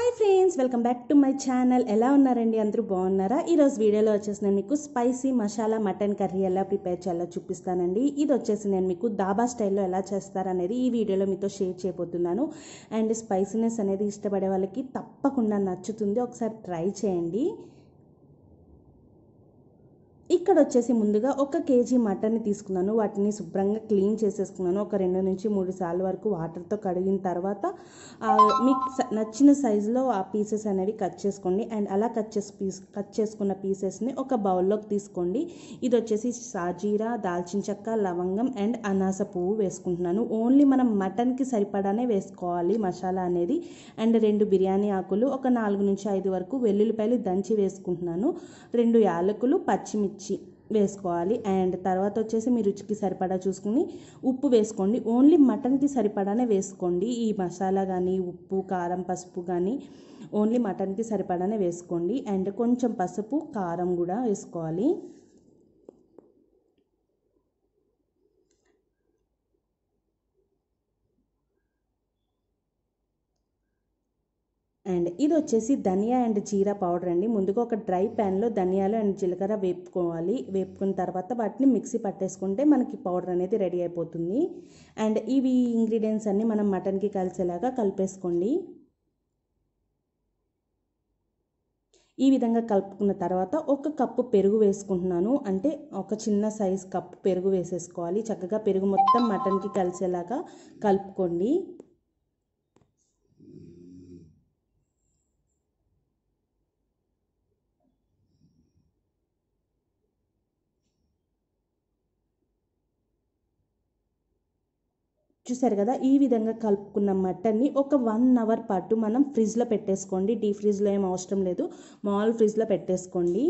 hi friends welcome back to my channel ఎలా ఉన్నారండి అందరూ బాగున్నారా ఈరోజు వీడియోలో వచ్చేసి నేను మీకు స్పైసీ మసాలా మటన్ కర్రీ ఎలా ప్రిపేర్ చేయాలో చూపిస్తానండి ఇది వచ్చేసి నేను మీకు దాబా స్టైల్లో ఎలా చేస్తారనేది ఈ వీడియోలో మీతో షేర్ చేయబోతున్నాను అండ్ స్పైసీనెస్ అనేది ఇష్టపడే వాళ్ళకి తప్పకుండా నచ్చుతుంది ఒకసారి ట్రై చేయండి ఇక్కడ వచ్చేసి ముందుగా ఒక కేజీ మటన్ని తీసుకున్నాను వాటిని శుభ్రంగా క్లీన్ చేసేసుకున్నాను ఒక రెండు నుంచి మూడు సార్లు వరకు వాటర్తో కడిగిన తర్వాత ఆ, మీకు స- నచ్చిన సైజులో ఆ పీసెస్ అనేవి కట్ చేసుకోండి అండ్ అలా కట్ చేసి పీస్ కట్ చేసుకున్న పీసెస్ని ఒక బౌల్లోకి తీసుకోండి ఇది వచ్చేసి సాజీరా దాల్చిన చెక్క లవంగం అండ్ అనాస పువ్వు వేసుకుంటున్నాను ఓన్లీ మనం మటన్కి సరిపడానే వేసుకోవాలి మసాలా అనేది అండ్ రెండు బిర్యానీ ఆకులు ఒక నాలుగు నుంచి ఐదు వరకు వెల్లుల్లిపాయలు దంచి వేసుకుంటున్నాను రెండు యాలకులు పచ్చిమిర్చి వేసుకోవాలి అండ్ తర్వాత వచ్చేసి మీ రుచికి సరిపడా చూసుకుని ఉప్పు వేసుకోండి ఓన్లీ మటన్కి సరిపడానే వేసుకోండి ఈ మసాలా కానీ ఉప్పు కారం పసుపు కానీ ఓన్లీ మటన్కి సరిపడానే వేసుకోండి అండ్ కొంచెం పసుపు కారం కూడా వేసుకోవాలి అండ్ ఇది వచ్చేసి ధనియా అండ్ జీరా పౌడర్ అండి ముందుగా ఒక డ్రై ప్యాన్లో ధనియాలు అండ్ జీలకర్ర వేపుకోవాలి వేపుకున్న తర్వాత వాటిని మిక్సీ పట్టేసుకుంటే మనకి పౌడర్ అనేది రెడీ అయిపోతుంది అండ్ ఇవి ఇంగ్రీడియంట్స్ అన్నీ మనం మటన్కి కలిసేలాగా కలిపేసుకోండి ఈ విధంగా కలుపుకున్న తర్వాత ఒక కప్పు పెరుగు వేసుకుంటున్నాను అంటే ఒక చిన్న సైజ్ కప్పు పెరుగు వేసేసుకోవాలి చక్కగా పెరుగు మొత్తం మటన్కి కలిసేలాగా కలుపుకోండి చూసారు కదా ఈ విధంగా కలుపుకున్న మటన్ని ఒక వన్ అవర్ పాటు మనం ఫ్రిడ్జ్లో పెట్టేసుకోండి డీ ఫ్రిడ్జ్లో ఏం అవసరం లేదు మామూలు ఫ్రిడ్జ్లో పెట్టేసుకోండి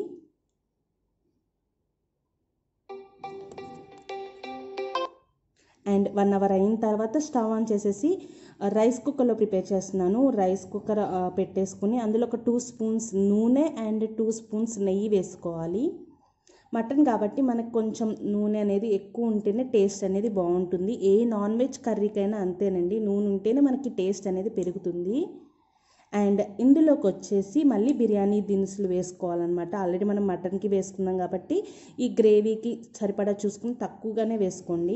అండ్ వన్ అవర్ అయిన తర్వాత స్టవ్ ఆన్ చేసేసి రైస్ కుక్కర్లో ప్రిపేర్ చేస్తున్నాను రైస్ కుక్కర్ ఆ, పెట్టేసుకుని అందులో ఒక టూ స్పూన్స్ నూనె అండ్ టూ స్పూన్స్ నెయ్యి వేసుకోవాలి మటన్ కాబట్టి మనకు కొంచెం నూనె అనేది ఎక్కువ ఉంటేనే టేస్ట్ అనేది బాగుంటుంది ఏ నాన్ వెజ్ కర్రీకైనా అంతేనండి నూనె ఉంటేనే మనకి టేస్ట్ అనేది పెరుగుతుంది అండ్ ఇందులోకి వచ్చేసి మళ్ళీ బిర్యానీ దినుసులు వేసుకోవాలన్నమాట ఆల్రెడీ మనం మటన్కి వేసుకున్నాం కాబట్టి ఈ గ్రేవీకి సరిపడా చూసుకుని తక్కువగానే వేసుకోండి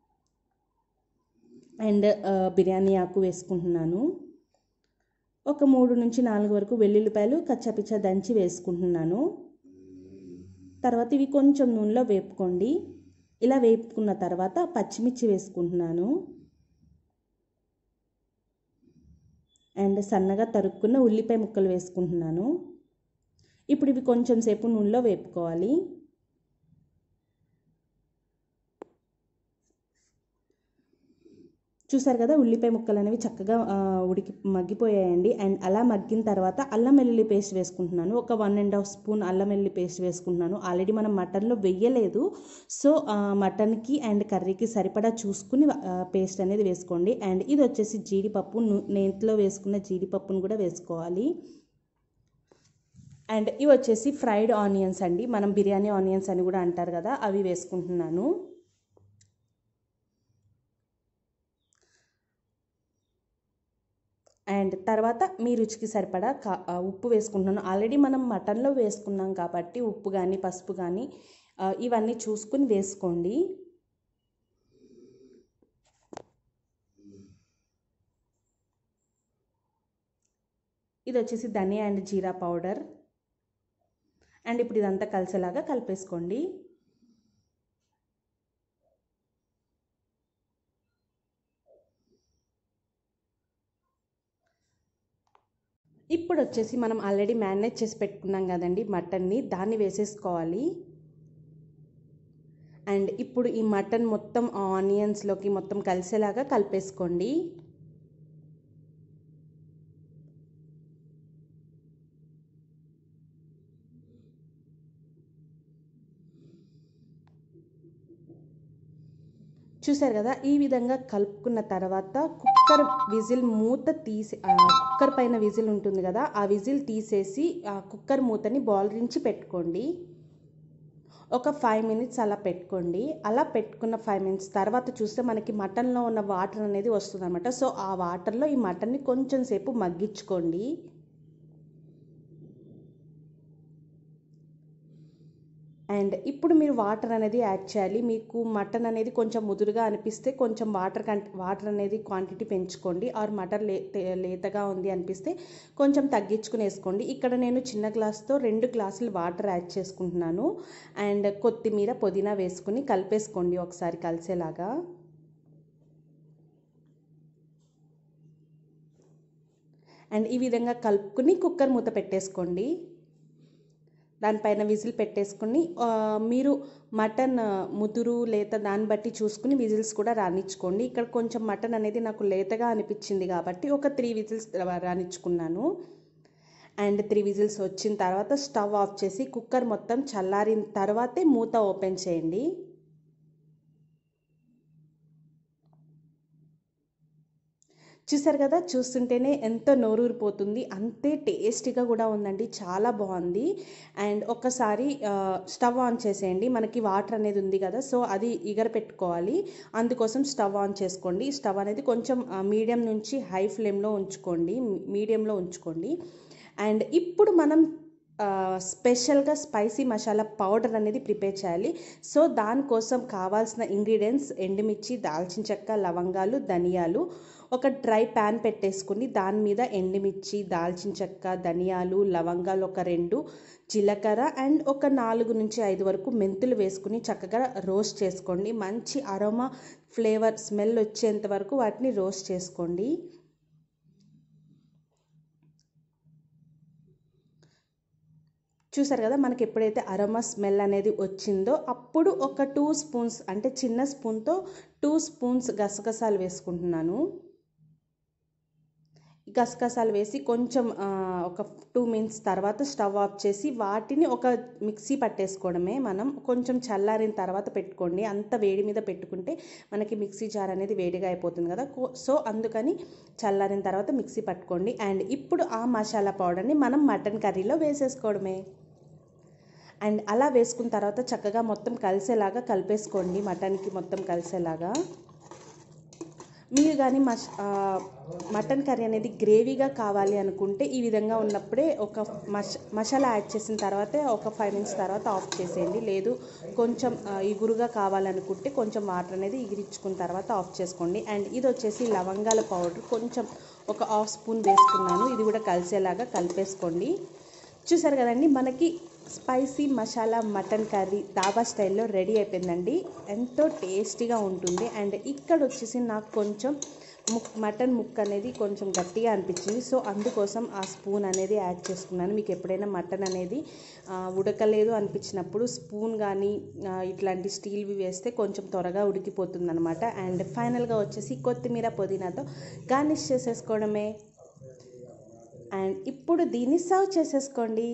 అండ్ ఆ, బిర్యానీ ఆకు వేసుకుంటున్నాను ఒక మూడు నుంచి నాలుగు వరకు వెల్లుల్లిపాయలు కచ్చాపిచ్చా దంచి వేసుకుంటున్నాను తర్వాత ఇవి కొంచెం నూనెలో వేపుకోండి ఇలా వేపుకున్న తర్వాత పచ్చిమిర్చి వేసుకుంటున్నాను అండ్ సన్నగా తరుక్కున్న ఉల్లిపాయ ముక్కలు వేసుకుంటున్నాను ఇప్పుడు ఇవి కొంచెం సేపు నూనెలో వేపుకోవాలి చూసారు కదా ఉల్లిపాయ ముక్కలు అనేవి చక్కగా ఆ, ఉడికి మగ్గిపోయాయండి అండ్ అలా మగ్గిన తర్వాత అల్లం వెల్లుల్లి పేస్ట్ వేసుకుంటున్నాను ఒక వన్ అండ్ హాఫ్ స్పూన్ అల్లం వెల్లుల్లి పేస్ట్ వేసుకుంటున్నాను ఆల్రెడీ మనం మటన్లో వెయ్యలేదు సో ఆ, మటన్కి అండ్ కర్రీకి సరిపడా చూసుకుని పేస్ట్ అనేది వేసుకోండి అండ్ ఇది వచ్చేసి జీడిపప్పు ను- నేతిలో వేసుకున్న జీడిపప్పును కూడా వేసుకోవాలి అండ్ ఇవి వచ్చేసి ఫ్రైడ్ ఆనియన్స్ అండి మనం బిర్యానీ ఆనియన్స్ అని కూడా అంటారు కదా అవి వేసుకుంటున్నాను అండ్ తర్వాత మీ రుచికి సరిపడా కా ఆ, ఉప్పు వేసుకుంటున్నాను ఆల్రెడీ మనం మటన్లో వేసుకున్నాం కాబట్టి ఉప్పు కానీ పసుపు కానీ ఆ, ఇవన్నీ చూసుకుని వేసుకోండి ఇది వచ్చేసి dhaniya and jeera powder and ఇప్పుడు ఇదంతా కలిసేలాగా కలిపేసుకోండి ఇప్పుడు వచ్చేసి మనం ఆల్రెడీ మ్యారినేట్ చేసి పెట్టుకున్నాం కదండి మటన్ని దాన్ని వేసేసుకోవాలి అండ్ ఇప్పుడు ఈ మటన్ మొత్తం ఆనియన్స్లోకి మొత్తం కలిసేలాగా కలిపేసుకోండి చూసారు కదా ఈ విధంగా కలుపుకున్న తర్వాత కుక్కర్ విజిల్ మూత తీసి ఆ, కుక్కర్ పైన విజిల్ ఉంటుంది కదా ఆ విజిల్ తీసేసి ఆ కుక్కర్ మూతని బాల్రించి పెట్టుకోండి ఒక ఫైవ్ మినిట్స్ అలా పెట్టుకోండి అలా పెట్టుకున్న ఫైవ్ మినిట్స్ తర్వాత చూస్తే మనకి మటన్లో ఉన్న వాటర్ అనేది వస్తుంది అనమాట సో ఆ వాటర్లో ఈ మటన్ని కొంచెం సేపు మగ్గించుకోండి అండ్ ఇప్పుడు మీరు వాటర్ అనేది యాడ్ చేయాలి మీకు మటన్ అనేది కొంచెం ముదురుగా అనిపిస్తే కొంచెం వాటర్ కంట వాటర్ అనేది క్వాంటిటీ పెంచుకోండి ఆర్ మటన్ లే తే- లేతగా ఉంది అనిపిస్తే కొంచెం తగ్గించుకుని వేసుకోండి ఇక్కడ నేను చిన్న గ్లాస్తో రెండు గ్లాసులు వాటర్ యాడ్ చేసుకుంటున్నాను అండ్ కొత్తిమీర పుదీనా వేసుకుని కలిపేసుకోండి ఒకసారి కలిసేలాగా అండ్ ఈ విధంగా కలుపుకుని కుక్కర్ మూత పెట్టేసుకోండి దానిపైన విజిల్ పెట్టేసుకుని ఆ, మీరు మటన్ ఆ, ముదురు లేత దాన్ని బట్టి చూసుకుని విజిల్స్ కూడా రానిచ్చుకోండి ఇక్కడ కొంచెం మటన్ అనేది నాకు లేతగా అనిపించింది కాబట్టి ఒక త్రీ విజిల్స్ రానిచ్చుకున్నాను అండ్ త్రీ విజిల్స్ వచ్చిన తర్వాత స్టవ్ ఆఫ్ చేసి కుక్కర్ మొత్తం చల్లారిన తర్వాతే మూత ఓపెన్ చేయండి చూసారు కదా చూస్తుంటేనే ఎంతో నోరూరిపోతుంది అంతే టేస్టీగా కూడా ఉందండి చాలా బాగుంది అండ్ ఒక్కసారి ఆ, స్టవ్ ఆన్ చేసేయండి మనకి వాటర్ అనేది ఉంది కదా సో అది ఇగర పెట్టుకోవాలి అందుకోసం స్టవ్ ఆన్ చేసుకోండి స్టవ్ అనేది కొంచెం ఆ, మీడియం నుంచి హై ఫ్లేమ్లో ఉంచుకోండి మీడియంలో ఉంచుకోండి అండ్ ఇప్పుడు మనం ఆ, స్పెషల్గా స్పైసీ మసాలా పౌడర్ అనేది ప్రిపేర్ చేయాలి సో దానికోసం కావాల్సిన ఇంగ్రీడియంట్స్ ఎండుమిర్చి దాల్చిన చెక్క లవంగాలు ధనియాలు ఒక డ్రై ప్యాన్ పెట్టేసుకుని దాని మీద ఎండుమిర్చి దాల్చిన చెక్క ధనియాలు లవంగాలు ఒక రెండు జీలకర్ర అండ్ ఒక నాలుగు నుంచి ఐదు వరకు మెంతులు వేసుకుని చక్కగా రోస్ట్ చేసుకోండి మంచి అరోమా ఫ్లేవర్ స్మెల్ వచ్చేంత వరకు వాటిని రోస్ట్ చేసుకోండి చూసారు కదా మనకి ఎప్పుడైతే అరోమా స్మెల్ అనేది వచ్చిందో అప్పుడు ఒక టూ స్పూన్స్ అంటే చిన్న స్పూన్తో టూ స్పూన్స్ గసగసాలు వేసుకుంటున్నాను గసగసాలు వేసి కొంచెం ఆ, ఒక టూ మినిట్స్ తర్వాత స్టవ్ ఆఫ్ చేసి వాటిని ఒక మిక్సీ పట్టేసుకోవడమే మనం కొంచెం చల్లారిన తర్వాత పెట్టుకోండి అంత వేడి మీద పెట్టుకుంటే మనకి మిక్సీ జార్ అనేది వేడిగా అయిపోతుంది కదా కో- సో అందుకని చల్లారిన తర్వాత మిక్సీ పట్టుకోండి అండ్ ఇప్పుడు ఆ మసాలా పౌడర్ని మనం మటన్ కర్రీలో వేసేసుకోవడమే అండ్ అలా వేసుకున్న తర్వాత చక్కగా మొత్తం కలిసేలాగా కలిపేసుకోండి మటన్కి మొత్తం కలిసేలాగా మీరు కానీ మష్ ఆ, మటన్ కర్రీ అనేది గ్రేవీగా కావాలి అనుకుంటే ఈ విధంగా ఉన్నప్పుడే ఒక మష మసాలా యాడ్ చేసిన తర్వాతే ఒక ఫైవ్ మినిట్స్ తర్వాత ఆఫ్ చేసేయండి లేదు కొంచెం ఆ, ఇగురుగా కావాలనుకుంటే కొంచెం వాటర్ అనేది ఇగిరించుకున్న తర్వాత ఆఫ్ చేసుకోండి అండ్ ఇది వచ్చేసి లవంగాల పౌడర్ కొంచెం ఒక హాఫ్ స్పూన్ వేసుకున్నాను ఇది కూడా కలిసేలాగా కలిపేసుకోండి చూసారు కదండి మనకి spicy masala mutton curry dhaba స్టైల్లో రెడీ అయిపోయిందండి ఎంతో టేస్టీగా ఉంటుంది అండ్ ఇక్కడ వచ్చేసి నాకు కొంచెం ముక్ మటన్ ముక్క అనేది కొంచెం గట్టిగా అనిపించింది సో అందుకోసం ఆ స్పూన్ అనేది యాడ్ చేసుకున్నాను మీకు ఎప్పుడైనా మటన్ అనేది ఆ, ఉడకలేదు అనిపించినప్పుడు స్పూన్ కానీ ఆ, ఇట్లాంటి స్టీల్వి వేస్తే కొంచెం త్వరగా ఉడికిపోతుంది అనమాట అండ్ ఫైనల్గా వచ్చేసి కొత్తిమీర పుదీనాతో గార్నిష్ చేసేసుకోవడమే అండ్ ఇప్పుడు దీన్ని సర్వ్ చేసేసుకోండి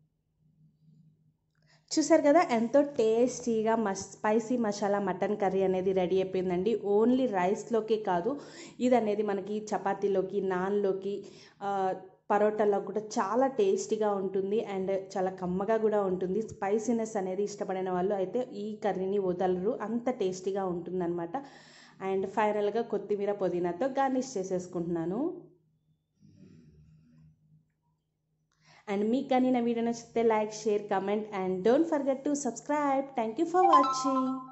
చూసారు కదా ఎంతో టేస్టీగా మస్ స్పైసీ మసాలా మటన్ కర్రీ అనేది రెడీ అయిపోయిందండి ఓన్లీ రైస్లోకే కాదు ఇది అనేది మనకి చపాతీలోకి నాన్లోకి ఆ, పరోటాలో కూడా చాలా టేస్టీగా ఉంటుంది అండ్ చాలా కమ్మగా కూడా ఉంటుంది స్పైసీనెస్ అనేది ఇష్టపడిన వాళ్ళు అయితే ఈ కర్రీని వదలరు అంత టేస్టీగా ఉంటుందన్నమాట అండ్ ఫైనల్గా కొత్తిమీర పుదీనాతో గార్నిష్ చేసేసుకుంటున్నాను అండ్ మీకు కానీ నా వీడియో నచ్చితే like share comment and don't forget to subscribe thank you for watching